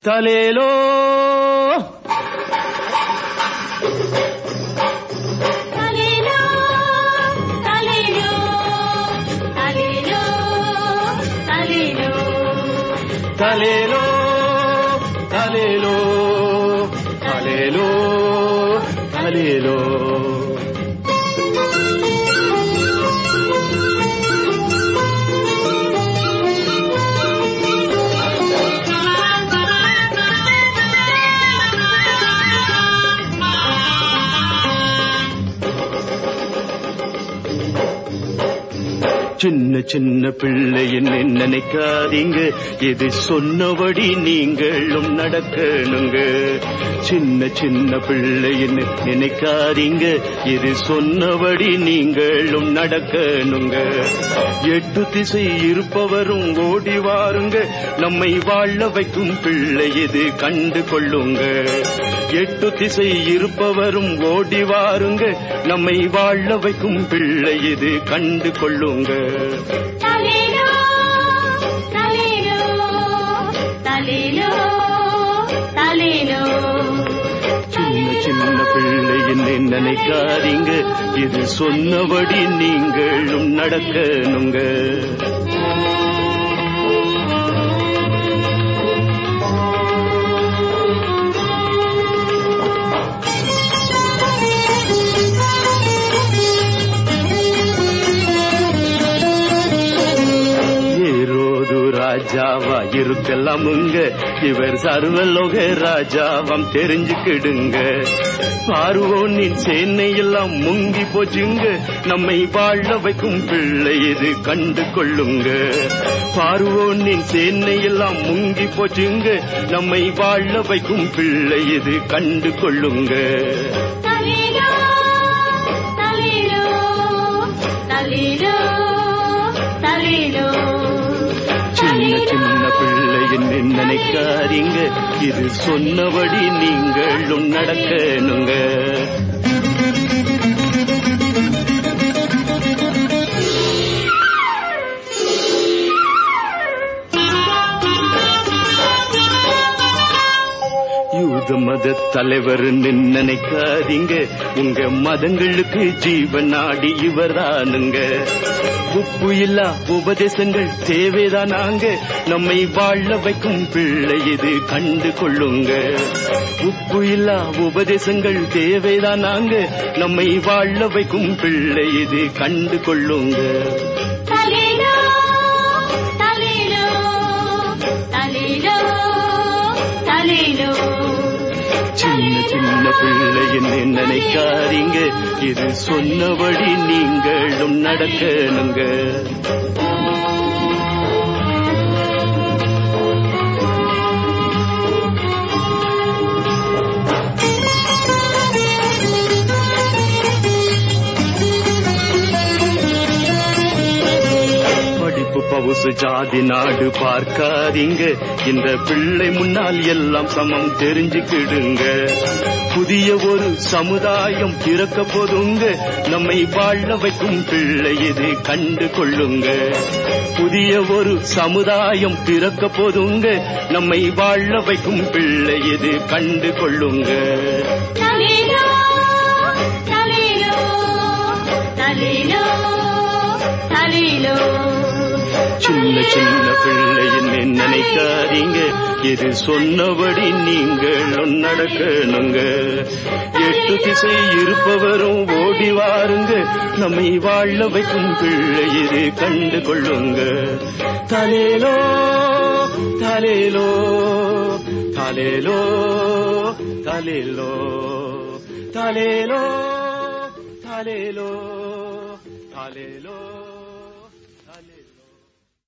தலேலோ தலேலோ தலேலோ தலேலோ தலேலோ தலேலோ தலேலோ தலேலோ தலேலோ சின்ன சின்ன பிள்ளை என்ன நினைக்காதீங்க எது சொன்னபடி நீங்களும் நடக்கணுங்க சின்ன சின்ன பிள்ளை என்ன நினைக்காதீங்க எது சொன்னபடி நீங்களும் நடக்கணுங்க எட்டு திசை இருப்பவரும் ஓடி வாருங்க நம்மை வாழ வைக்கும் பிள்ளை எது கண்டு கொள்ளுங்க எட்டு திசை இருப்பவரும் ஓடி வாருங்க நம்மை வாழ வைக்கும் பிள்ளை இது கண்டு கொள்ளுங்க தலேலோ தலேலோ தலேலோ தலேலோ சின்ன சின்ன பிள்ளை என்ன நினைக்காதீங்க இது சொன்னபடி நீங்களும் நடக்கணுங்க ஏரோது ராஜாவா இருக்கலாமுங்க இவர் சர்வலோக ராஜாவாம் தெரிஞ்சுக்கிடுங்க பார்வோனின் சேனை எல்லாம் முங்கி போச்சுங்க நம்மை வாழ வைக்கும் பிள்ளை இது கண்டு கொள்ளுங்க பார்வோனின் சேனை எல்லாம் முங்கி போச்சுங்க நம்மை வாழ வைக்கும் பிள்ளை இது கண்டு கொள்ளுங்க தலேலோ தலேலோ தலேலோ தலேலோ சின்ன சின்ன பிள்ளை என்ன நினைக்காதீங்க இது சொன்னபடி நீங்களும் நடக்கணுங்க யூத மத தலைவர் நினைக்காதீங்க உங்க மதங்களுக்கு ஜீவன் நாடி இவர்தானுங்க உப்பு இல்லா உபதேசங்கள் தேவைதானாங்க நம்மை வாழ வைக்கும் பிள்ளை இது கண்டு கொள்ளுங்க உப்பு இல்லா உபதேசங்கள் தேவைதானாங்க நம்மை வாழ வைக்கும் பிள்ளை இது கண்டு கொள்ளுங்க தலேலோ தலேலோ தலேலோ தலேலோ சின்ன சின்ன பிள்ளை என்ன நினைக்காதீங்க இது சொன்னபடி நீங்களும் நடக்கணுங்க படிப்பு பவுசு ஜாதி நாடு பார்க்காதீங்க இந்த பிள்ளை முன்னால் எல்லாம் சமம் தெரிஞ்சுக்கிடுங்க புதிய ஒரு சமுதாயம் பிறக்க போதுங்க நம்மை வாழ வைக்கும் பிள்ளை இது கண்டு கொள்ளுங்க புதிய ஒரு சமுதாயம் பிறக்க போதுங்க நம்மை வாழ வைக்கும் பிள்ளை இது கண்டு கொள்ளுங்க தலேலோ தலேலோ தலேலோ தலேலோ சின்ன சின்ன பிள்ளை என்ன நினைக்காதீங்க இது சொன்னபடி நீங்களும் நடக்கணுங்க எட்டு திசை இருப்பவரும் ஓடி வாருங்க நம்மை வாழ வைக்கும் பிள்ளை இது கண்டு கொள்ளுங்க தலேலோ தலேலோ தலேலோ தலேலோ தலேலோ தலேலோ தலேலோ